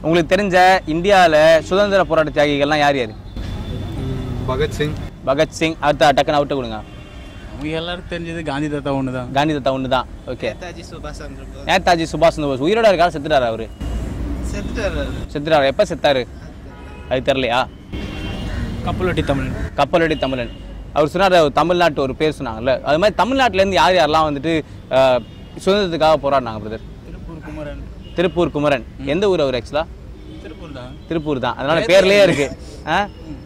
உங்களுக்கு தெரிஞ்ச இந்தியாவில் சுதந்திர போராட்ட தியாகிகள்லாம் யார் யார் பகத்சிங் பகத்சிங் அடுத்த டக்குன்னு அவுட்டு கொடுங்க அவங்க எல்லாரும் தெரிஞ்சது காந்தி தாத்தா ஒன்று தான் காந்தி தாத்தா ஒன்று தான் ஓகே நேதாஜி சுபாஷ் சந்திர போஸ் நேதாஜி சுபாஷ் சந்திர போஸ் உயிரோட இருக்காரு செத்துட்டாரா அவரு செத்துட்டாரு செத்துட்டாரா எப்போ செத்தாரு அது தெரியலையா கப்பலொட்டி தமிழ் கப்பலடி தமிழன் அவர் சொன்னார் தமிழ்நாட்டு ஒரு பேர் சொன்னாங்கல்ல அது மாதிரி தமிழ்நாட்டிலேருந்து யார் யாரெல்லாம் வந்துட்டு அஹ், சுதந்திரத்துக்காக போராடினாங்க பிரதர் திருப்பூர் குமரன் திருப்பூர் குமரன் எந்த ஊர் அவர் ஆக்சுவலாக திருப்பூர் தான் திருப்பூர் தான் அதனால பேர்லயே இருக்கு ஆ